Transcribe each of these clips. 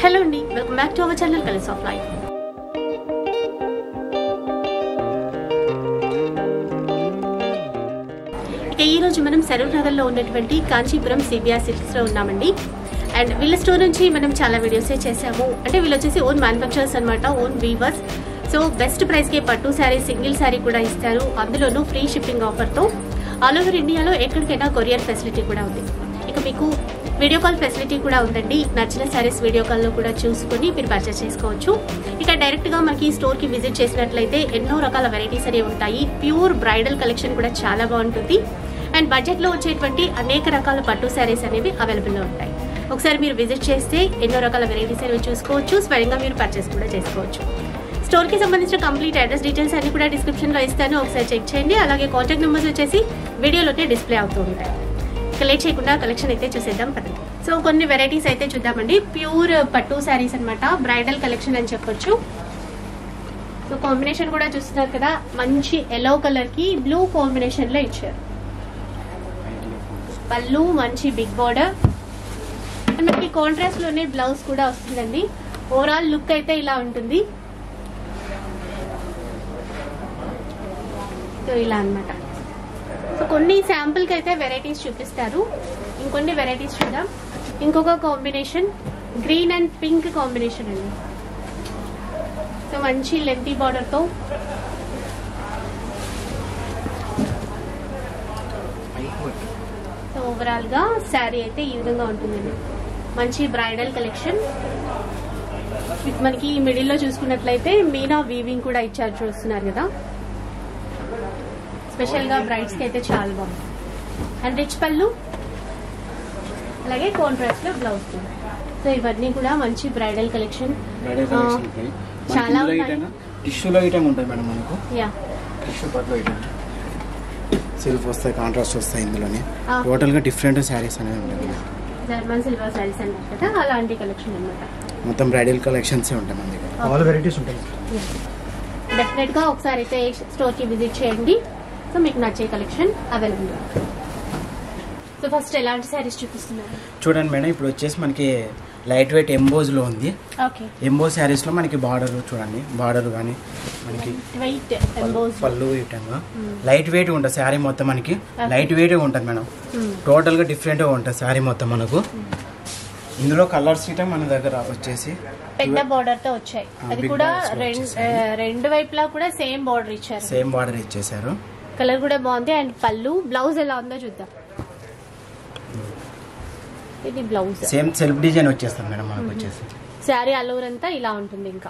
Hello అండి welcome back to our channel colours of life ఇక ఈ రోజు మనం సరూర్ నగర్లో ఉన్నటువంటి కాంచీపురం సిబిఆర్ సిల్క్స్లో ఉన్నామండి అండ్ వీళ్ళ స్టోర్ నుంచి మనం చాలా వీడియోసే చేసాము అంటే వీళ్ళు వచ్చేసి ఓన్ మ్యానుఫ్యాక్చరర్స్ అనమాట ఓన్ వీవర్స్ సో బెస్ట్ ప్రైస్కి పట్టు శారీ సింగిల్ శారీ కూడా ఇస్తారు అందులోనూ ఫ్రీ షిప్పింగ్ ఆఫర్తో ఆల్ ఓవర్ ఇండియాలో ఎక్కడికైనా కొరియర్ ఫెసిలిటీ కూడా ఉంది ఇక మీకు వీడియో కాల్ ఫెసిలిటీ కూడా ఉందండి నచ్చిన శారీస్ వీడియో కాల్లో కూడా చూసుకుని మీరు పర్చేస్ చేసుకోవచ్చు ఇక డైరెక్ట్గా మనకి స్టోర్కి విజిట్ చేసినట్లయితే ఎన్నో రకాల వెరైటీస్ అనేవి ఉంటాయి ప్యూర్ బ్రైడల్ కలెక్షన్ కూడా చాలా బాగుంటుంది అండ్ బడ్జెట్లో వచ్చేటువంటి అనేక రకాల పట్టు శారీస్ అనేవి అవైలబుల్లో ఉంటాయి ఒకసారి మీరు విజిట్ చేస్తే ఎన్నో రకాల వెరైటీస్ అనేవి చూసుకోవచ్చు స్వయంగా మీరు పర్చేస్ కూడా చేసుకోవచ్చు స్టోర్కి సంబంధించిన కంప్లీట్ అడ్రస్ డీటెయిల్స్ అన్ని కూడా డిస్క్రిప్షన్లో ఇస్తాను ఒకసారి చెక్ చేయండి అలాగే కాంటాక్ట్ నెంబర్స్ వచ్చేసి వీడియోలోనే డిస్ప్లే అవుతూ ఉంటాయి ఇక లేట్ చేయకుండా కలెక్షన్ అయితే చూసేద్దాం పదండి సో కొన్ని వెరైటీస్ అయితే చూద్దామండి ప్యూర్ పట్టు శారీస్ అన్నమాట బ్రైడల్ కలెక్షన్ అని చెప్పొచ్చు సో కాంబినేషన్ కూడా చూస్తున్నారు కదా మంచి ఎల్లో కలర్ కి బ్లూ కాంబినేషన్ లో ఇచ్చారు పళ్ళు మంచి బిగ్ బార్డర్ అండ్ మనకి కాంట్రాస్ట్ లోనే బ్లౌజ్ కూడా వస్తుందండి ఓవరాల్ లుక్ అయితే ఇలా ఉంటుంది సో ఇలా అన్నమాట సో కొన్ని శాంపుల్ కి అయితే వెరైటీస్ చూపిస్తారు ఇంకొన్ని వెరైటీస్ చూద్దాం ఇంకొక combination green and pink combination అండి సో మంచి లెంతీ బార్డర్ తో సో ఓవరాల్ గా శారీ అయితే ఈ విధంగా ఉంటుందండి మంచి బ్రైడల్ కలెక్షన్ మనకి మిడిల్ లో చూసుకున్నట్లయితే మీనా వీవింగ్ కూడా ఇచ్చారు చూస్తున్నారు కదా స్పెషల్ గా బ్రైడ్స్ కి అయితే చాలా బాగుంది అండ్ రిచ్ పళ్ళు అలాగే కాంట్రాస్ట్ లో బ్లౌజ్ కూడా సో ఇవన్నీ కూడా మంచి బ్రైడల్ కలెక్షన్ బ్రైడల్ ఆ, కలెక్షన్ ఉంటాయి చాలా చాలా ఉన్నాయి. టిష్యూలో ఐటమ్ ఉంటాయి మేడం మనకు యా టిష్యూ పట్ల ఐటమ్ సిల్క్ వస్తాయి కాంట్రాస్ట్ వస్తాయి ఇందులోనే ఆ. టోటల్ గా డిఫరెంట్ శారీస్ అనేవి ఉంటాయి జర్మన్ సిల్వర్ సారీస్ అన్నారు కదా అలాంటి కలెక్షన్ అనమాట మొత్తం బ్రైడల్ కలెక్షన్స్ ఉంటాయి మన దగ్గర ఆల్ వెరైటీస్ ఉంటాయి డెఫినెట్ గా ఒకసారి అయితే స్టోర్ కి విజిట్ చేయండి సో మీకు నచ్చే కలెక్షన్ అవైలబుల్ సో ఫస్ట్ ఎలాంటి శారీస్ చూపిస్తున్నారు చూడండి మేడం ఇప్పుడు వచ్చేసి మనకి లైట్ వెయిట్ ఎంబోజ్ లో ఉంది ఓకే ఎంబో శారీస్ లో మనకి బార్డర్ చూడండి బార్డర్ కానీ మనకి వెయిట్ ఎంబోజ్ పళ్ళు ఇటంగా లైట్ వెయిట్ ఉంటుంది శారీ మొత్తం మనకి లైట్ వెయిట్ ఉంటుంది మేడం టోటల్ గా డిఫరెంట్ గా ఉంటుంది శారీ మొత్తం మనకు ఇందులో కలర్స్ ఇటం మన దగ్గర వచ్చేసి పెద్ద బార్డర్ తో వచ్చాయి ఆ, అది big కూడా borders లో రెండు వచ్చేసాయి. ఆ, రెండు వైపులా కూడా సేమ్ బార్డర్ ఇచ్చారు సేమ్ బార్డర్ ఇచ్చేసారు కలర్ కూడా బాగుంది అండ్ పళ్ళు బ్లౌజ్ ఎలా ఉందో చూద్దాం ఇది బ్లౌజ్ సేమ్ సెల్ఫ్ డిజైన్ వచ్చేస్తుంది మేడం మనకు వచ్చేసి శారీ అల్లూర్ అంతా ఇలా ఉంటుంది ఇంకా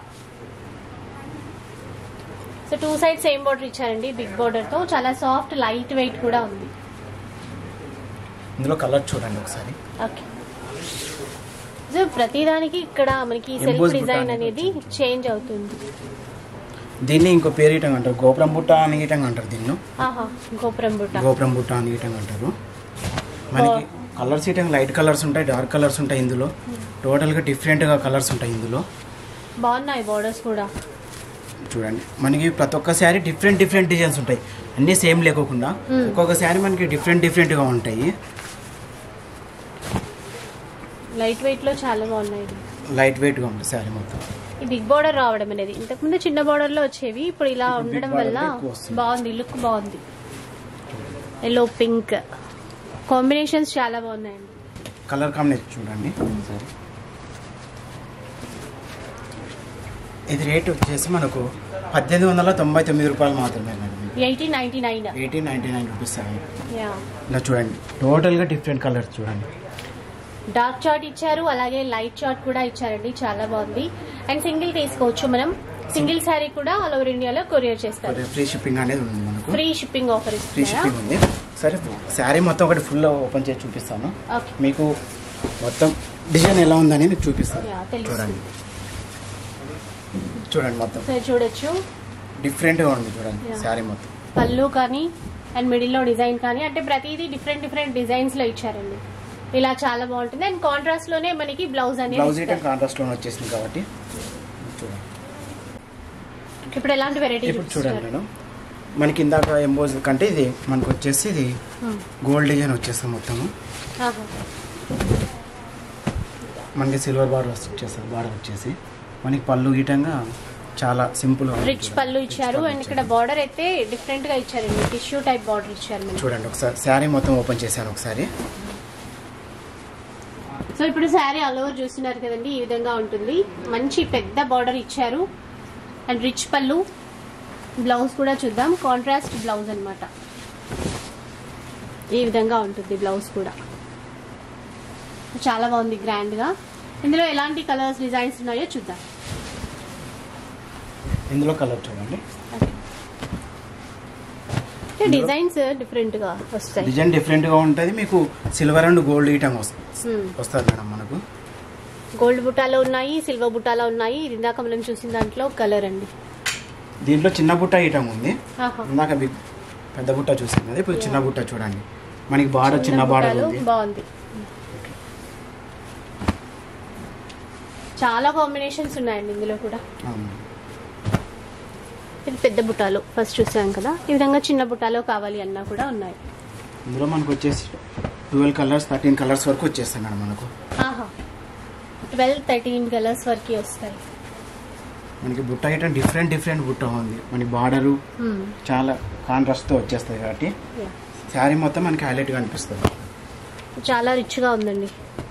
so two side same border ఇచ్చారండి బిగ్ బార్డర్ తో చాలా సాఫ్ట్ లైట్ వెయిట్ కూడా ఉంది ఇందులో కలర్ చూడండి ఒకసారి ఓకే సో ప్రతిదానికి ఇక్కడ మనకి సెల్ఫ్ Embossed డిజైన్ button అనేది చేంజ్ అవుతుంది దీన్ని ఇంకో పేరు ఇటం అంటారు గోపురం బుట్ట అని ఇటం అంటారు దీన్ని ఆహా గోపురం బుట్ట గోపురం బుట్ట అని ఇటం అంటారు మనకి కలర్స్ ఇటం లైట్ కలర్స్ ఉంటాయి డార్క్ కలర్స్ ఉంటాయి ఇందులో టోటల్ గా డిఫరెంట్ గా కలర్స్ ఉంటాయి ఇందులో బాగున్నాయి బార్డర్స్ కూడా చూడండి మనకి ప్రతి ఒక్క శారీ డిఫరెంట్ డిఫరెంట్ డిజైన్స్ ఉంటాయి అన్నీ సేమ్ లేకోకుండా ఒక్కొక్క శారీ మనకి డిఫరెంట్ డిఫరెంట్ గా ఉంటాయి లైట్ వెయిట్ లో చాలా బాగున్నాయి ఇవి. లైట్ వెయిట్ గా ఉంటుంది శారీ మొత్తం ఈ బిగ్ బార్డర్ రావడం అనేది ఇంతకుముందు చిన్న బార్డర్ లో వచ్చేవి ఇప్పుడు ఇలా ఇప్పుడు big ఉండడం border వల్ల ఎక్కువ వస్తుంది. బాగుంది లుక్ బాగుంది ఎల్లో పింక్ కాంబినేషన్స్ చాలా బాగున్నాయండి కలర్ కాంబినేషన్ చూడండి ఒకసారి ఇది రేట్ వచ్చేసి మనకు పద్దెనిమిది వందల తొంభై తొమ్మిది రూపాయలు మాత్రమే madam eighteen ninety nine eighteen ninety nine rupees అవి యా ఇలా చూడండి టోటల్గా డిఫరెంట్ కలర్స్ చూడండి డార్క్ చార్ట్ ఇచ్చారు అలాగే లైట్ చార్ట్ కూడా ఇచ్చారండి చాలా బాగుంది అండ్ సింగిల్ తీసుకోవచ్చు మనం సింగిల్ శారీ కూడా ఆల్ ఓవర్ ఇండియాలో కొరియర్ చేస్తారు ఫ్రీ షిప్పింగ్ అనేది ఉంది మనకు ఫ్రీ షిప్పింగ్ ఆఫర్ ఫ్రీ ఇస్తున్నారా షిప్పింగ్ ఉంది సరే శారీ మొత్తం ఒకటి ఫుల్ ఓపెన్ చేసి చూపిస్తాను ఓకే మీకు మొత్తం డిజైన్ ఎలా ఉందని మీకు చూపిస్తాను యా తెలుసు చూడండి చూడండి మొత్తం సో చూడొచ్చు డిఫరెంట్గా ఉంది చూడండి Yeah. శారీ మొత్తం పళ్ళు కానీ అండ్ మిడిల్లో డిజైన్ కానీ అంటే ప్రతిదీ డిఫరెంట్ డిఫరెంట్ డిజైన్స్ లో ఇచ్చారండి ఇలా చాలా బాగుంటుంది అండ్ కాంట్రాస్ట్ లోనే మనకి బ్లౌజ్ అనేది బ్లౌజ్ ఐటమ్ ఇస్తారు. కాంట్రాస్ట్ లోనే వచ్చేసింది కాబట్టి చూడండి ఇప్పుడు ఎలాంటి వెరైటీ ఇప్పుడు చూడండి మేడం మనకి ఇందాక ఎంబోజ్ కంటే ఇది మనకు వచ్చేసి ఇది గోల్డ్ డిజైన్ వచ్చేస్తుంది మొత్తము మనకి సిల్వర్ బార్డర్ వచ్చేస్తుంది బార్డర్ వచ్చేసి మనకి పళ్ళు గీటంగా చాలా సింపుల్ రిచ్ పళ్ళు ఇచ్చారు అండ్ ఇక్కడ బార్డర్ అయితే డిఫరెంట్ గా ఇచ్చారండి టిష్యూ టైప్ బార్డర్ ఇచ్చారు మనకి చూడండి ఒకసారి శారీ మొత్తం ఓపెన్ చేశాను ఒకసారి సో ఇప్పుడు శారీ ఆల్ ఓవర్ చూస్తున్నారు కదండి ఈ విధంగా ఉంటుంది మంచి పెద్ద బార్డర్ ఇచ్చారు అండ్ రిచ్ పళ్ళు బ్లౌజ్ కూడా చూద్దాం కాంట్రాస్ట్ బ్లౌజ్ అన్నమాట ఈ విధంగా ఉంటుంది బ్లౌజ్ కూడా చాలా బాగుంది గ్రాండ్ గా ఇందులో ఎలాంటి కలర్స్ డిజైన్స్ ఉన్నాయో చూద్దాం ఇందులో కలర్ చూడండి డిజైన్స్ డిఫరెంట్ గా వస్తాయి డిజైన్ డిఫరెంట్ గా ఉంటుంది మీకు సిల్వర్ అండ్ గోల్డ్ గీటం వస్తుంది Hmm. వస్తుంది మేడం మనకు గోల్డ్ బుట్టాలో ఉన్నాయి సిల్వర్ బుట్టాలో ఉన్నాయి ఇది ఇందాక మనం చూసిన దాంట్లో కలర్ అండి దీంట్లో చిన్న బుట్ట గీటం ఉంది ఆహా. ఇందాక బిగ్ పెద్ద బుట్ట చూసాం కదా ఇప్పుడు చిన్న బుట్ట చూడండి మనకి బార్డర్ చిన్న బార్డర్ బుట్టాలు ఉంది బాగుంది చాలా కాంబినేషన్స్ ఉన్నాయండి ఇందులో కూడా అవును. ఇది పెద్ద బుట్టాలు ఫస్ట్ చూసాం కదా ఈ విధంగా చిన్న బుట్టాలో కావాలి అన్నా కూడా ఉన్నాయి ఇందులో మనకు వచ్చేసి ట్వెల్వ్ కలర్స్ థర్టీన్ కలర్స్ వరకు వచ్చేస్తాయి మేడం మనకు ఆహా ట్వెల్వ్ థర్టీన్ కలర్స్ వరకు వస్తాయి మనకి బుట్ట ఐటమ్ డిఫరెంట్ డిఫరెంట్ బుట్ట ఉంది మనకి బార్డరు Hmm. చాలా కాంట్రాస్ట్తో వచ్చేస్తాయి కాబట్టి Yeah. శారీ మొత్తం మనకి హైలైట్గా అనిపిస్తుంది చాలా రిచ్గా ఉందండి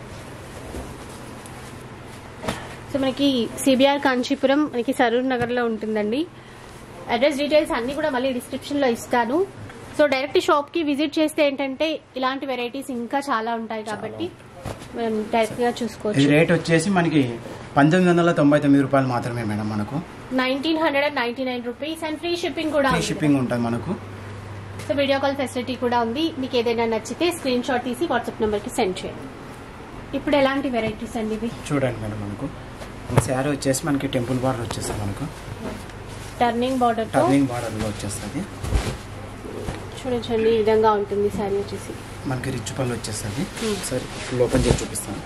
సో మనకి సిబిఆర్ కాంచీపురం మనకి సరూర్ నగర్లో ఉంటుందండి అడ్రస్ డీటెయిల్స్ అన్ని కూడా మళ్ళీ డిస్క్రిప్షన్లో ఇస్తాను సో డైరెక్ట్ షాప్కి విజిట్ చేస్తే ఏంటంటే ఇలాంటి వెరైటీస్ ఇంకా చాలా ఉంటాయి కాబట్టి మనం డైరెక్ట్గా ఇది చూసుకోవచ్చు రేట్ వచ్చేసి మనకి పంతొమ్మిది వందల తొంభై తొమ్మిది రూపాయలు మాత్రమే మేడం మనకు nineteen hundred and ninety nine rupees and free shipping కూడా ఫ్రీ ఉంది. షిప్పింగ్ ఉంటుంది మనకు సో వీడియో కాల్ ఫెసిలిటీ కూడా ఉంది మీకు ఏదైనా నచ్చితే స్క్రీన్ షాట్ తీసి వాట్సాప్ నెంబర్కి సెండ్ చేయండి ఇప్పుడు ఎలాంటి వెరైటీస్ అండి ఇవి చూడండి మేడం మనకు ఈ శారీ వచ్చేసి మనకి టెంపుల్ బార్డర్ వచ్చేస్తుంది మనకు టర్నింగ్ బార్డర్ తో టర్నింగ్ బార్డర్లో వచ్చేస్తుంది చూడొచ్చండి ఈ విధంగా ఉంటుంది శారీ వచ్చేసి మనకి రిచ్ పళ్ళు వచ్చేస్తుంది Hmm. సరే ఫుల్ ఓపెన్ చేసి చూపిస్తాను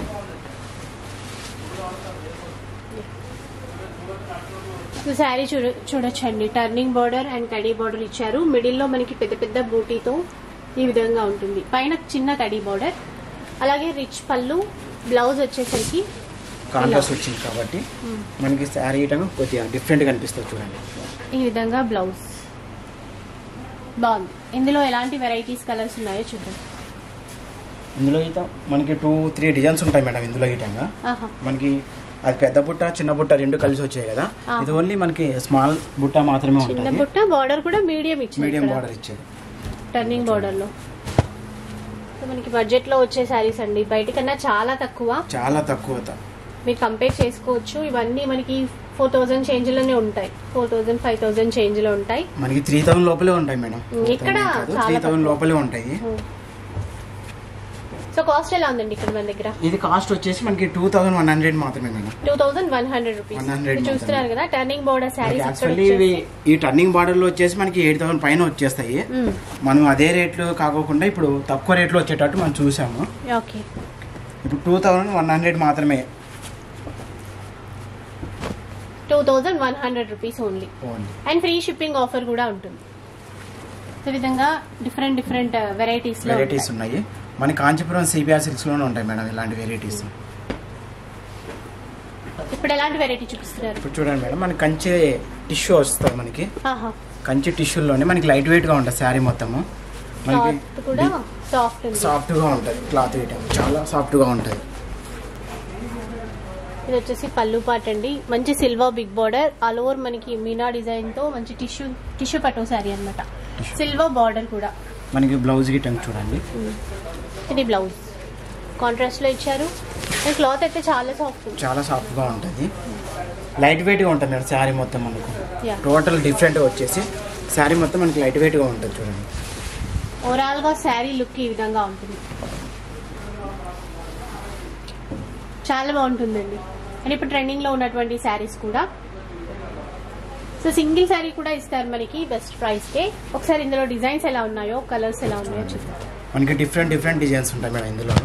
సో శారీ చూడ చూడొచ్చండి టర్నింగ్ బార్డర్ అండ్ కడీ బార్డర్ ఇచ్చారు మిడిల్ లో మనకి పెద్ద పెద్ద బూటీతో ఈ విధంగా ఉంటుంది పైన చిన్న కడీ బార్డర్ అలాగే రిచ్ పళ్ళు బ్లౌజ్ వచ్చేసరికి కాంట్రాస్ట్ వచ్చింది కాబట్టి మనకి శారీ ఐటమ్ కొద్దిగా డిఫరెంట్గా అనిపిస్తుంది చూడండి ఈ విధంగా బ్లౌజ్ బాగుంది ఇందులో ఎలాంటి వెరైటీస్ కలర్స్ ఉన్నాయో చూద్దాం ఇందులో అయితే మనకి టూ త్రీ డిజైన్స్ ఉంటాయి మేడం ఇందులో ఐటంగా ఆహా మనకి అది పెద్ద బుట్ట చిన్న బుట్ట రెండు కలిసి వచ్చాయి కదా ఆ. ఇది ఓన్లీ మనకి స్మాల్ బుట్ట మాత్రమే చిన్న ఉంటుంది బుట్ట బార్డర్ కూడా మీడియం ఇచ్చింది మీడియం ఇక్కడ. బార్డర్ ఇచ్చేది టర్నింగ్ బార్డర్ లో సో మనకి బడ్జెట్ లో వచ్చే శారీస్ అండి బయట కన్నా చాలా తక్కువ చాలా తక్కువ త- మీరు కంపేర్ చేసుకోవచ్చు ఇవన్నీ మనకి ఫోర్ థౌసండ్ చేంజ్ లోనే ఉంటాయి four thousand five thousand change లో ఉంటాయి మనకి త్రీ థౌసండ్ లోపలే ఉంటాయి మేడం ఇక్కడ త్రీ చాలా థౌసండ్ తక్కువ. లోపలే ఉంటాయి సో కాస్ట్ ఎలా ఉందండి ఇక్కడ మన దగ్గర ఇది కాస్ట్ వచ్చేసి మనకి టూ థౌసండ్ వన్ హండ్రెడ్ మాత్రమే madam two thousand one hundred rupees 100 చూస్తున్నారు కదా టర్నింగ్ బోర్డర్ శారీస్ యాక్చువల్లీ ఇవి ఈ టర్నింగ్ బార్డర్ లో వచ్చేసి మనకి ఎయిట్ థౌసండ్ పైన వచ్చేస్తాయి మనం అదే రేట్లు కాకోకుండా ఇప్పుడు తక్కువ రేట్లో వచ్చేటట్టు మనం చూసాము ఓకే ఇప్పుడు టూ థౌసండ్ వన్ హండ్రెడ్ మాత్రమే two thousand one hundred rupees only only and free shipping offer కూడా ఉంటుంది సో ఈ విధంగా డిఫరెంట్ డిఫరెంట్ వెరైటీస్ లో వెరైటీస్ ఉన్నాయి మన కాంచీపురం సిబిఆర్ సిల్క్స్ లోనే ఉంటాయి మేడం ఇలాంటి వెరైటీస్ ఉంటాయి. ఇప్పుడు ఎలాంటి వెరైటీ చూపిస్తున్నారు ఇప్పుడు చూడండి మేడం మనకి కంచి టిష్యూ వస్తుంది మనకి ఆహా కంచి టిష్యూలోనే మనకి లైట్ వెయిట్ గా ఉంటుంది శారీ మొత్తము మనకి క్లాత్ కూడా సాఫ్ట్ ఉంది సాఫ్ట్ గా ఉంటుంది క్లాత్ ఐటమ్ చాలా సాఫ్ట్ గా ఉంటుంది ఇది వచ్చేసి పళ్ళు పాట్ అండి మంచి silver big border all over మనకి మీనా డిజైన్ తో మంచి టిష్యూ టిష్యూ పట్టు శారీ అన్నమాట సిల్వర్ బార్డర్ కూడా మనకి బ్లౌజ్ గిటం చూడండి ఇది బ్లౌజ్ కాంట్రాస్ట్ లో ఇచ్చారు అండ్ క్లాత్ అయితే చాలా సాఫ్ట్ ఉంది చాలా సాఫ్ట్ గా ఉంటుంది లైట్ వెయిట్ గా ఉంటుంది మేడం శారీ మొత్తం మనకు యా టోటల్ డిఫరెంట్ గా వచ్చేసి శారీ మొత్తం మనకి లైట్ వెయిట్ గా ఉంటుంది చూడండి ఓవరాల్ గా శారీ లుక్ ఈ విధంగా ఉంటుంది చాలా బాగుంటుందండి అండ్ ఇప్పుడు ట్రెండింగ్ లో ఉన్నటువంటి శారీస్ కూడా సో సింగిల్ శారీ కూడా ఇస్తారు మనకి బెస్ట్ ప్రైస్ కే ఒకసారి ఇందులో డిజైన్స్ ఎలా ఉన్నాయో కలర్స్ ఎలా ఉన్నాయో చూద్దాం మనకి డిఫరెంట్ డిఫరెంట్ డిజైన్స్ ఉంటాయి మేడం ఇందులో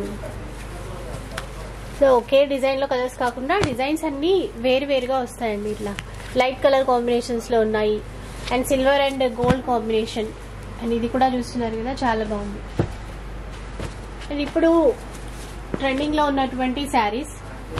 సో ఒకే డిజైన్ లో కలర్స్ కాకుండా డిజైన్స్ అన్ని వేరు వేరుగా వస్తాయండి ఇట్లా లైట్ కలర్ కాంబినేషన్స్ లో ఉన్నాయి and silver and gold combination and ఇది కూడా చూస్తున్నారు కదా చాలా బాగుంది అండ్ ఇప్పుడు ట్రెండింగ్ లో ఉన్నటువంటి శారీస్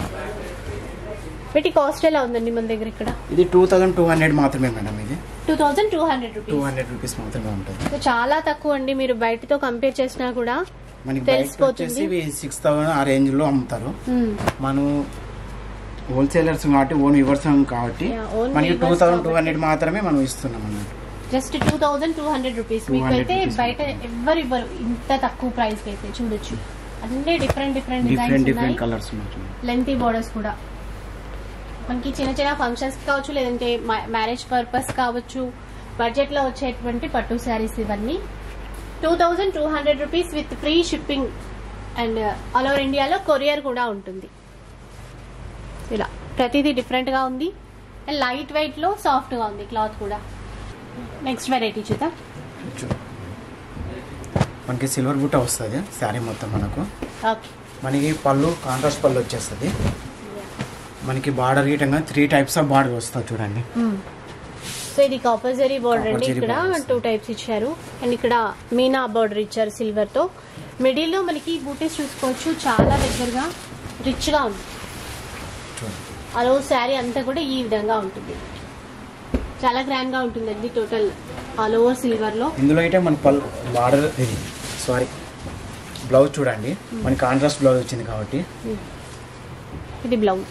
వీటి కాస్ట్ ఎలా ఉందండి మన దగ్గర ఇక్కడ ఇది టూ థౌజండ్ టూ హండ్రెడ్ మాత్రమే మేడం ఇది two thousand two hundred two rupees hundred rupees మాత్రమే ఉంటుంది సో చాలా తక్కువ అండి మీరు బయటతో కంపేర్ చేసినా కూడా మనకి బయట తెలిసిపోతుంది. వచ్చేసి సిక్స్ థౌసండ్ ఆ రేంజ్ లో అమ్ముతారు మ్మ్. మనం హోల్సేలర్స్ కాబట్టి ఓన్ వివర్స్ కాబట్టి Yeah, own మనకి టూ weavers థౌసండ్ టూ కాబట్టి. హండ్రెడ్ మాత్రమే మనం ఇస్తున్నాం అన్నట్టు just two thousand two hundred rupees 200 మీకు అయితే rupees. బయట ఎవ్వరు ఇవ్వరు ఇంత తక్కువ ప్రైస్ అయితే చూడొచ్చు అన్ని different different different designs different ఉన్నాయి కలర్స్ ఉన్నాయి లెంతీ బోర్డర్స్ కూడా మనకి చిన్న చిన్న ఫంక్షన్స్ కావచ్చు లేదంటే మ్యారేజ్ పర్పస్ కావచ్చు బడ్జెట్ లో వచ్చేటువంటి పట్టు శారీస్ ఇవన్నీ two thousand two hundred rupees with free shipping and all over ఇండియాలో కొరియర్ కూడా ఉంటుంది ఇలా ప్రతిదీ డిఫరెంట్ గా ఉంది అండ్ లైట్ వెయిట్ లో సాఫ్ట్ గా ఉంది క్లాత్ కూడా నెక్స్ట్ వెరైటీ చూద్దాం చూ- మనకి సిల్వర్ బుట్ట వస్తుంది శారీ మొత్తం మనకు ఓకే మనకి పళ్ళు కాంట్రాస్ట్ పళ్ళు వచ్చేస్తుంది మనకి బార్డర్ గీటంగా త్రీ టైప్స్ ఆఫ్ బార్డర్ వస్తుంది చూడండి సో ఇది కాపర్ జరీ బార్డర్ అండి Copper zari ఇక్కడ border టూ టైప్స్ ఇచ్చారు అండ్ ఇక్కడ మీనా బార్డర్ ఇచ్చారు సిల్వర్ తో మిడిల్ లో మనకి బూటీస్ చూసుకోవచ్చు చాలా దగ్గరగా రిచ్ గా ఉంది చూడండి అలో శారీ అంతా కూడా ఈ విధంగా ఉంటుంది చాలా గ్రాండ్ గా ఉంటుందండి టోటల్ ఆల్ ఓవర్ సిల్వర్ లో ఇందులో అయితే మన పళ్ళు బార్డర్ ఇది సారీ బ్లౌజ్ చూడండి మనకి కాంట్రాస్ట్ బ్లౌజ్ వచ్చింది కాబట్టి ఇది బ్లౌజ్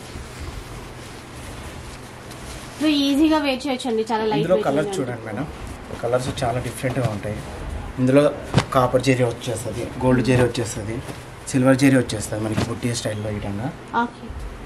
సో ఈజీగా వేర్ చేయొచ్చు అండి చాలా లైట్ ఇందులో కలర్స్ చూడండి మేడం కలర్స్ చాలా డిఫరెంట్గా ఉంటాయి ఇందులో కాపర్ జెరీ వచ్చేస్తుంది గోల్డ్ జెరీ వచ్చేస్తుంది సిల్వర్ జెరీ వచ్చేస్తుంది మనకి బుట్టి స్టైల్లో విధంగా ఓకే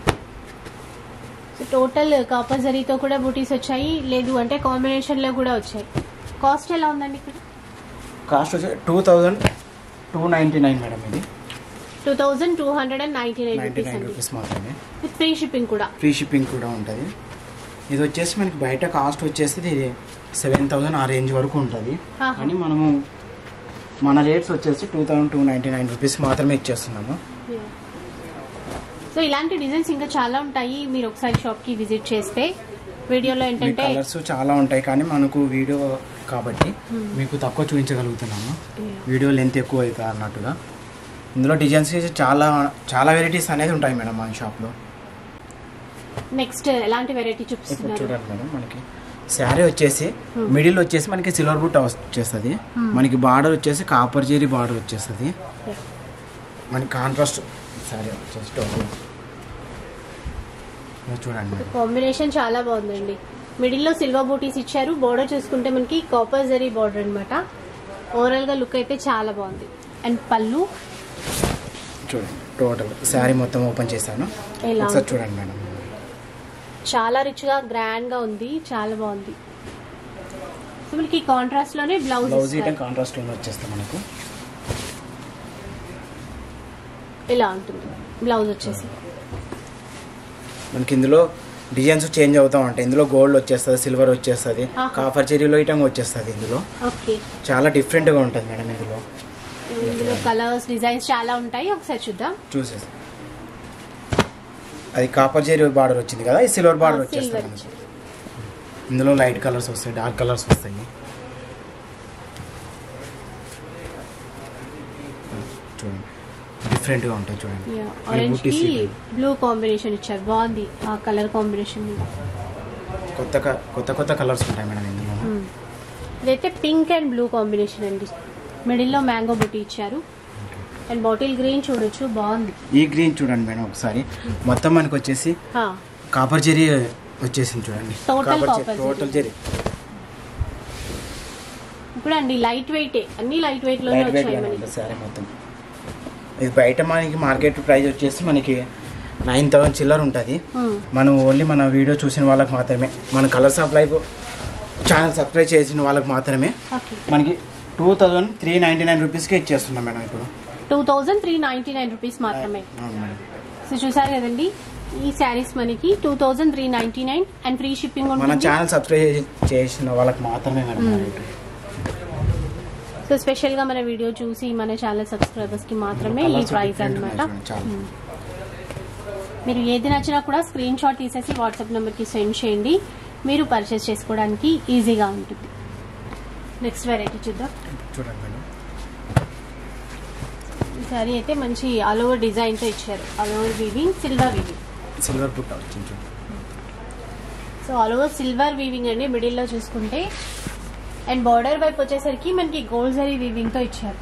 సో టోటల్ కాపర్ జరీతో కూడా బూటీస్ వచ్చాయి లేదు అంటే కాంబినేషన్ లో కూడా వచ్చాయి కాస్ట్ ఎలా ఉందండి ఇక్కడ కాస్ట్ వచ్చి two thousand two ninety nine madam ఇది two thousand two hundred and ninety nine ninety rupees nine అండి రూపీస్ మాత్రమే విత్ ఫ్రీ షిప్పింగ్ కూడా ఫ్రీ షిప్పింగ్ కూడా ఉంటుంది ఇది వచ్చేసి మనకి బయట కాస్ట్ వచ్చేసి ఇది సెవెన్ థౌజండ్ ఆ రేంజ్ వరకు ఉంటుంది ఆహా. కానీ మనము మన రేట్స్ వచ్చేసి two thousand two ninety nine rupees మాత్రమే ఇచ్చేస్తున్నాము సో ఇలాంటి డిజైన్స్ ఇంకా చాలా ఉంటాయి మీరు ఒకసారి షాప్ కి విజిట్ చేస్తే వీడియోలో ఏంటంటే కలర్స్ చాలా ఉంటాయి కానీ మనకు వీడియో కాబట్టి మీకు తక్కువ చూపించగలుగుతున్నాము వీడియో లెంత్ ఎక్కువ అవుతుంది అన్నట్టుగా ఇందులో డిజైన్స్ చాలా చాలా వెరైటీస్ అనేది ఉంటాయి మేడం మన షాప్లో నెక్స్ట్ ఎలాంటి వెరైటీ ఇప్పుడు చూపిస్తున్నారు చూడండి మేడం మనకి శారీ వచ్చేసి మిడిల్ వచ్చేసి మనకి సిల్వర్ బుట్ట వచ్చేస్తుంది మనకి బార్డర్ వచ్చేసి కాపర్ జెరీ బార్డర్ వచ్చేస్తుంది మనకి కాంట్రాస్ట్ శారీ వచ్చేసి టోటల్ ఇలా చూడండి మేడం కాంబినేషన్ చాలా బాగుందండి మిడిల్ లో సిల్వర్ బూటీస్ ఇచ్చారు బోర్డర్ చూసుకుంటే మనకి కాపర్ జరీ బోర్డర్ అనమాట ఓవరాల్ గా లుక్ అయితే చాలా బాగుంది అండ్ పళ్ళు చూడండి టోటల్ శారీ మొత్తం ఓపెన్ చేశాను ఎలా ఒకసారి ఉంది? చూడండి మేడం చాలా రిచ్ గా గ్రాండ్ గా ఉంది చాలా బాగుంది సో మనకి కాంట్రాస్ట్ లోనే బ్లౌజ్ బ్లౌజ్ ఇటం కాంట్రాస్ట్ లోనే వచ్చేస్తాం మనకు ఇలా ఉంటుంది బ్లౌజ్ వచ్చేసి మనకి ఇందులో డిజైన్స్ చేంజ్ అవుతా ఉంటాయి ఇందులో గోల్డ్ వచ్చేస్తుంది సిల్వర్ వచ్చేస్తుంది ఆహా. కాఫర్ చెరీలో ఇటం వచ్చేస్తుంది ఇందులో ఓకే చాలా డిఫరెంట్గా ఉంటుంది మేడం ఇందులో ఇందులో కలర్స్ డిజైన్స్ చాలా ఉంటాయి ఒకసారి చూద్దాం చూసేసి అది కాపర్ జెరీ బార్డర్ వచ్చింది కదా ఈ సిల్వర్ బార్డర్ ఆ, వచ్చేస్తుంది silver మనకి. ఇందులో లైట్ కలర్స్ వస్తాయి డార్క్ కలర్స్ వస్తాయి చూడండి డిఫరెంట్గా ఉంటాయి చూడండి ఈ ఆరెంజ్ బూటీస్ కి ఇవి. బ్లూ కాంబినేషన్ ఇచ్చారు బాగుంది ఆ కలర్ కాంబినేషన్ కొత్త క- కొత్త కొత్త కలర్స్ ఉంటాయి మేడం ఇందులో ఇదైతే పింక్ అండ్ బ్లూ కాంబినేషన్ అండి మిడిల్ లో మ్యాంగో బుట్టి ఇచ్చారు అండ్ బాటిల్ గ్రీన్ చూడొచ్చు బాగుంది ఈ గ్రీన్ చూడండి మేడం ఒకసారి మొత్తం మనకి వచ్చేసి హా, కాపర్ జెరీ వచ్చేసింది చూడండి Total copper copper zari total zari ఇప్పుడు అండి లైట్ వెయిట్ అన్ని లైట్ వెయిట్ లోనే లైట్ వెయిట్ వచ్చాయి మనకి సారీ మొత్తం ఇది బయట మనకి మార్కెట్ ప్రైస్ వచ్చేసి మనకి నైన్ థౌసండ్ చిల్లర ఉంటుంది Hmm. మనం ఓన్లీ మన వీడియో చూసిన వాళ్ళకి మాత్రమే మన colours of life channel subscribe చేసిన వాళ్ళకి మాత్రమే ఓకే మనకి two thousand three ninety nine రూపీస్కి ఇచ్చేస్తున్నాం మేడం ఇప్పుడు two thousand three ninety nine rupees మాత్రమే అవును మేడం సో చూసారు కదండి ఈ శారీస్ మనకి two thousand three ninety nine and free shipping మన ఉంటుంది ఛానల్ సబ్స్క్రైబ్ చేసిన వాళ్ళకి మాత్రమే madam Hmm. Rate. So special గా మన వీడియో చూసి మన ఛానల్ సబ్స్క్రైబర్స్ కి మాత్రమే ఈ Colours ప్రైస్ different అన్నమాట ఉన్నాయి చూడండి, చాలా. మీరు ఏది నచ్చినా కూడా స్క్రీన్ షాట్ తీసేసి వాట్సాప్ నెంబర్ కి సెండ్ చేయండి మీరు పర్చేస్ చేసుకోవడానికి ఈజీగా ఉంటుంది నెక్స్ట్ వెరైటీ చూద్దాం చూడండి మేడం ఈ శారీ అయితే మంచి ఆల్ ఓవర్ డిజైన్తో ఇచ్చారు all over weaving silver weaving silver బుట్ట వచ్చింది చూడండి so all over silver weaving అండి మిడిల్లో చూసుకుంటే అండ్ బార్డర్ వైపు వచ్చేసరికి మనకి గోల్డ్ జరీ వీవింగ్తో ఇచ్చారు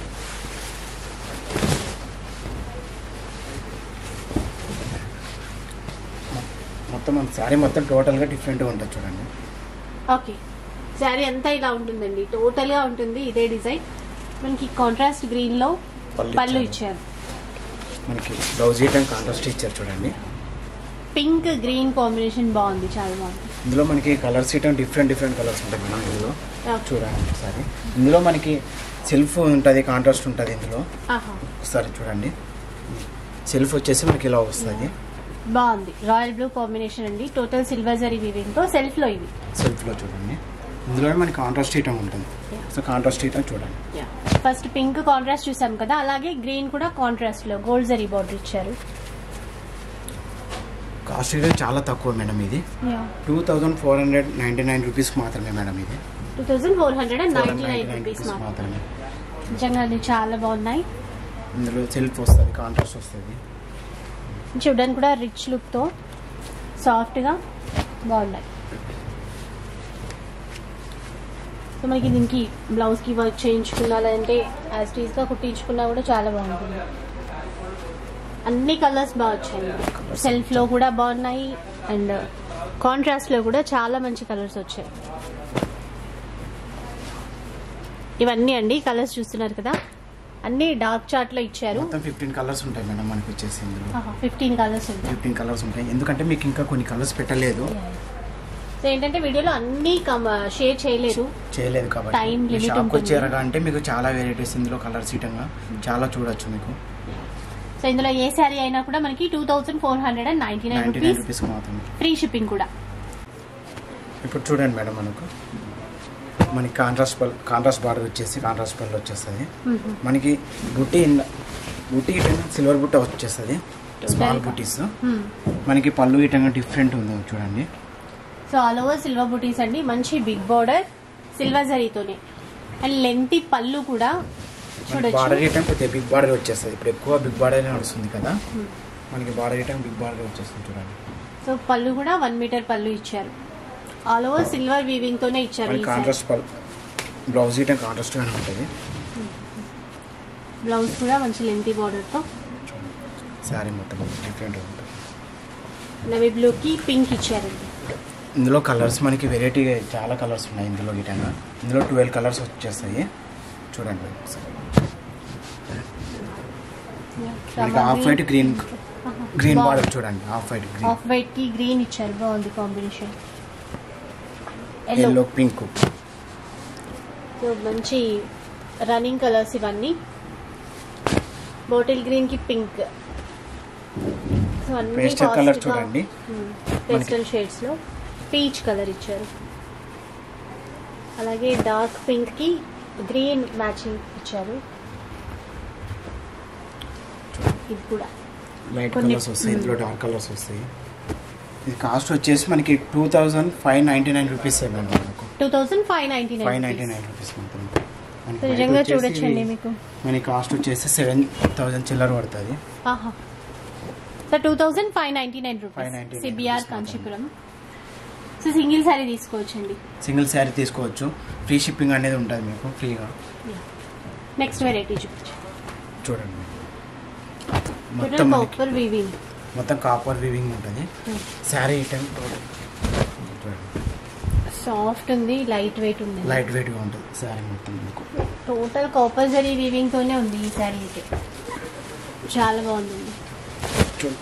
మొత్తం మన శారీ మొత్తం టోటల్గా డిఫరెంట్గా ఉంటుంది చూడండి ఓకే శారీ అంతా ఇలా ఉంటుందండి టోటల్గా ఉంటుంది ఇదే డిజైన్ మనకి కాంట్రాస్ట్ గ్రీన్లో పళ్ళు పళ్ళు ఇచ్చారు. ఇచ్చారు మనకి బ్లౌజ్ ఇయటం కాంట్రాస్ట్ ఇచ్చారు చూడండి పింక్ గ్రీన్ కాంబినేషన్ బాగుంది చాలా బాగుంది ఇందులో మనకి కలర్స్ ఇయటం డిఫరెంట్ డిఫరెంట్ కలర్స్ ఉంటాయి మేడం ఇందులో ఓకే. చూడండి ఒకసారి ఇందులో మనకి సెల్ఫ్ ఉంటుంది కాంట్రాస్ట్ ఉంటుంది ఇందులో ఆహా ఒకసారి చూడండి సెల్ఫ్ వచ్చేసి మనకి ఇలా వస్తుంది బాగుంది రాయల్ బ్లూ కాంబినేషన్ అండి టోటల్ సిల్వర్ జరీ వీవింగ్ తో సెల్ఫ్ లో ఇవి సెల్ఫ్లో చూడండి ఇందులో మనకి కాంట్రాస్ట్ ఇయటం ఉంటుంది Yeah. సో కాంట్రాస్ట్ ఇయటం చూడండి ఫస్ట్ పింక్ కాంట్రాస్ట్ చూసాం కదా అలాగే గ్రీన్ కూడా కాంట్రాస్ట్ లో గోల్డ్ జరీ బార్డర్ ఇచ్చారు కాస్ట్ ఇయటం చాలా తక్కువ మేడం ఇది two thousand four hundred ninety nine rupees మాత్రమే మేడం ఇది two thousand four hundred and ninety 499 nine rupees rupees మాత్రమే నిజంగా అది చాలా బాగున్నాయి ఇందులో సెల్ఫ్ వస్తుంది కాంట్రాస్ట్ వస్తుంది చూడడానికి కూడా రిచ్ లుక్ తో సాఫ్ట్ గా బాగున్నాయి సో మనకి దీనికి బ్లౌజ్ కి వర్క్ చేయించుకున్నా లేదంటే యాజ్ టీజ్ గా కుట్టించుకున్నా కూడా చాలా బాగుంటుంది అన్ని కలర్స్ బాగా వచ్చాయి సెల్ఫ్ లో కూడా బాగున్నాయి అండ్ కాంట్రాస్ట్ లో కూడా చాలా మంచి కలర్స్ వచ్చాయి ఇవన్నీ అండి కలర్స్ చూస్తున్నారు కదా అన్ని డార్క్ చార్ట్ లో ఇచ్చారు మొత్తం ఫిఫ్టీన్ కలర్స్ ఉంటాయి మేడం మనకి వచ్చేసి ఇందులో ఫిఫ్టీన్ కలర్స్ ఉంటాయి ఫిఫ్టీన్ కలర్స్ ఉంటాయి ఎందుకంటే మీకు ఇంకా కొన్ని కలర్స్ పెట్టలేదు సో ఏంటంటే వీడియోలో అన్ని షేర్ చేయలేదు చేయలేదు కాబట్టి Time మీ limit షాప్కి ఉంటుంది. వచ్చారు అంటే మీకు చాలా వెరైటీస్ ఇందులో కలర్స్ ఇటంగా చాలా చూడొచ్చు మీకు సో ఇందులో ఏ శారీ అయినా కూడా మనకి two thousand four hundred and ninety nine ninety nine rupees rupees మాత్రమే ఫ్రీ షిప్పింగ్ కూడా ఇప్పుడు చూడండి మేడం మనకు మనకి కాంట్రాస్ట్ పల్ కాంట్రాస్ట్ బార్డర్ వచ్చేసి కాంట్రాస్ట్ పళ్ళు వచ్చేస్తుంది మనకి బుట్టి ఇన్- బుట్టి ఇటంగా సిల్వర్ బుట్ట వచ్చేస్తుంది స్మాల్ బుటీస్ మనకి పళ్ళు ఇటంగా డిఫరెంట్ ఉంది చూడండి సో ఆల్ ఓవర్ సిల్వర్ బుటీస్ అండి మంచి బిగ్ బార్డర్ సిల్వర్ జరీతోనే అండ్ లెంత్ పళ్ళు కూడా బార్డర్ చూడొచ్చు ఇటం కొద్దిగా బిగ్ బార్డర్ వచ్చేస్తుంది ఇప్పుడు ఎక్కువ బిగ్ బార్డర్ నడుస్తుంది కదా మనకి బార్డర్ ఇటం బిగ్ బార్డర్ వచ్చేస్తుంది చూడండి సో పళ్ళు కూడా వన్ మీటర్ పళ్ళు ఇచ్చారు ఆల్ ఓవర్ సిల్వర్ వీవింగ్ తోనే ఇచ్చారు మనకి ఈ శారీ కాంట్రాస్ట్ పల్ బ్లౌజ్ ఇటం కాంట్రాస్ట్ గానే ఉంటుంది బ్లౌజ్ కూడా మంచి లెంతీ బార్డర్ తో శారీ మొత్తం డిఫరెంట్ ఉంటుంది నవీ బ్లూ కి పింక్ ఇచ్చారండి ఇందులో కలర్స్ మనకి వెరైటీ చాలా కలర్స్ ఉన్నాయి ఇందులో గిటంగా ఇందులో ట్వెల్వ్ కలర్స్ వచ్చేస్తాయి చూడండి ఒకసారి. మనకి half white green green border చూడండి half white green off white కి గ్రీన్ ఇచ్చారు బాగుంది combination yellow yellow pink so మంచి రన్నింగ్ కలర్స్ ఇవన్నీ బాటిల్ గ్రీన్ కి పింక్ సో అన్ని Pastel colour చూడండి. పేస్టల్ షేడ్స్ లో పీచ్ కలర్ ఇచ్చారు అలాగే డార్క్ పింక్ కి గ్రీన్ మ్యాచింగ్ ఇచ్చారు ఇది కూడా లైట్ కొన్ని- కలర్స్ వస్తాయి ఇందులో డార్క్ కలర్స్ వస్తాయి ఇది కాస్ట్ వచ్చేసి మనకి two thousand five ninety nine rupees madam మనకు two thousand five ninety five ninety nine nine rupees మాత్రం మనకి నిజంగా బయట వచ్చేసి చూడొచ్చండి మీకు మనకి కాస్ట్ వచ్చేసి సెవెన్ థౌజండ్ చిల్లర పడుతుంది ఆహా so two thousand five ninety nine rupees 599 CBR rupees Kanchipuram so single sari తీసుకోవచ్చండి సింగిల్ శారీ తీసుకోవచ్చు ఫ్రీ షిప్పింగ్ అనేది ఉంటుంది మీకు ఫ్రీగా నెక్స్ట్ వెరైటీ చూపించు చూడండి మొత్తం మనకి కాపర్ వీవింగ్ మొత్తం కాపర్ వీవింగ్ ఉంటుంది శారీ ఐటమ్ సాఫ్ట్ ఉంది లైట్ వెయిట్ ఉంది లైట్ వెయిట్గా ఉంటుంది శారీ మొత్తం మీకు టోటల్ కాపర్ జరీ వీవింగ్ తోనే ఉంది ఈ శారీ అయితే చాలా బాగుందండి చూ-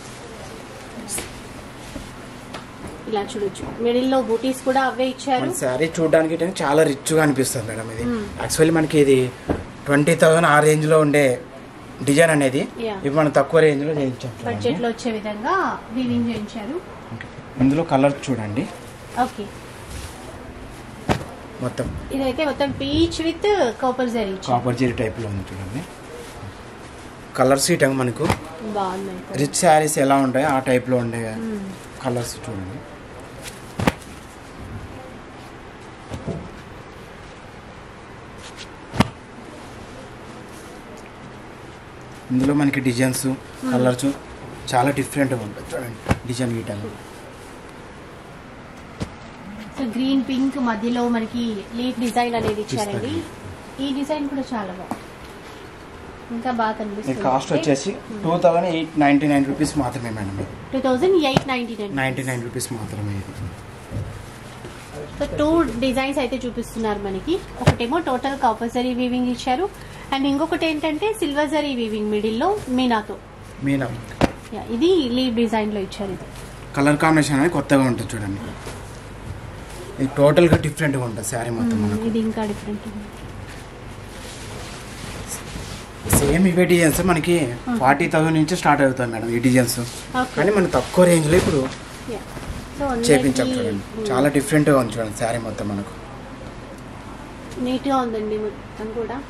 ఇలా చూడొచ్చు మిడిల్ లో బూటీస్ కూడా అవే ఇచ్చారు మన శారీ చూడడానికి అయితే చాలా రిచ్గా అనిపిస్తుంది మేడం ఇది Hmm. యాక్చువల్లీ మనకి ఇది ట్వంటీ థౌసండ్ ఆ రేంజ్లో ఉండే డిజైన్ అనేది Yeah. ఇప్పుడు మనం తక్కువ రేంజ్లో చేయించాం బడ్జెట్ చూడండి. లో వచ్చే విధంగా వీవింగ్ చేయించారు ఇందులో కలర్ చూడండి ఓకే మొత్తం ఇదైతే మొత్తం పీచ్ విత్ కాపర్ జరీ ఇచ్చారు కాపర్ జీరీ టైప్లో ఉంది చూడండి కలర్స్ ఇటంగా మనకు బాగున్నాయి రిచ్ శారీస్ ఎలా ఉంటాయో ఆ టైప్లో ఉండే మ్మ్. కలర్స్ చూడండి ఇందులో మనకి డిజైన్స్ కలర్స్ చాలా డిఫరెంట్గా ఉంటుంది చూడండి డిజైన్ గీటాలు సో గ్రీన్ పింక్ మధ్యలో మనకి లీఫ్ డిజైన్ అనేది ఇచ్చారండి ఈ డిజైన్ కూడా చాలా బాగుంది ఇంకా బాగా ఈ కనిపిస్తుంది కాస్ట్ వచ్చేసి two thousand eight ninety nine rupees మాత్రమే మేడం ఇది two thousand eight ninety nine ninety nine rupees మాత్రమే ఇది సో టూ డిజైన్స్ అయితే చూపిస్తున్నారు మనకి ఒకటేమో టోటల్ కాపర్ జరీ వీవింగ్ ఇచ్చారు అండ్ ఇంకొకటి ఏంటంటే సిల్వర్ జరీ వీవింగ్ మిడిల్లో మీనాతో మీనా Yeah, ఇది లీవ్ డిజైన్ లో ఇచ్చారు ఇది కలర్ కాంబినేషన్ అనేది కొత్తగా ఉంటుంది చూడండి ఇది టోటల్గా డిఫరెంట్గా ఉంటుంది శారీ మొత్తం మనకు ఇది ఇంకా డిఫరెంట్ సేమ్ ఇవే డిజైన్స్ మనకి ఫార్టీ థౌసండ్ నుంచి స్టార్ట్ అవుతాయి మేడం ఈ డిజైన్స్ ఓకే కానీ మనకు తక్కువ రేంజ్లో ఇప్పుడు సో చేపించాం చూడండి చాలా డిఫరెంట్గా ఉంది చూడండి శారీ మొత్తం మనకు నీట్ గా ఉందండి మొత్తం కూడా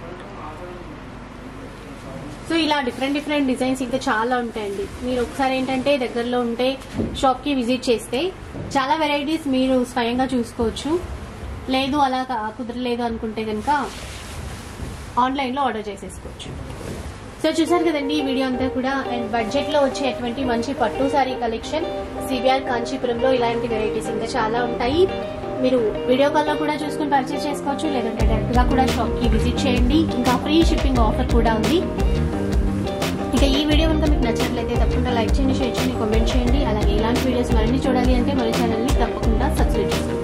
సో ఇలా డిఫరెంట్ డిఫరెంట్ డిజైన్స్ ఇంకా చాలా ఉంటాయండి మీరు ఒకసారి ఏంటంటే దగ్గరలో ఉంటే షాప్ కి విజిట్ చేస్తే చాలా వెరైటీస్ మీరు స్వయంగా చూసుకోవచ్చు లేదు అలా కా- కుదరలేదు అనుకుంటే కనుక ఆన్లైన్ లో ఆర్డర్ చేసేసుకోవచ్చు సో చూసారు కదండి ఈ వీడియో అంతా కూడా అండ్ బడ్జెట్ లో వచ్చేటువంటి మంచి పట్టు సారీ కలెక్షన్ సిబిఆర్ కాంచీపురంలో ఇలాంటి వెరైటీస్ ఇంకా చాలా ఉంటాయి మీరు వీడియో కాల్ లో కూడా చూసుకుని పర్చేస్ చేసుకోవచ్చు లేదంటే డైరెక్ట్ గా కూడా షాప్ కి విజిట్ చేయండి ఇంకా ఫ్రీ షిప్పింగ్ ఆఫర్ కూడా ఉంది ఇక ఈ వీడియో కనుక మీకు నచ్చినట్లయితే తప్పకుండా లైక్ చేయండి షేర్ చేయండి కామెంట్ చేయండి అలాగే ఇలాంటి వీడియోస్ మరిన్ని చూడాలి అంటే మన ఛానల్ని తప్పకుండా సబ్స్క్రైబ్ చేసుకోండి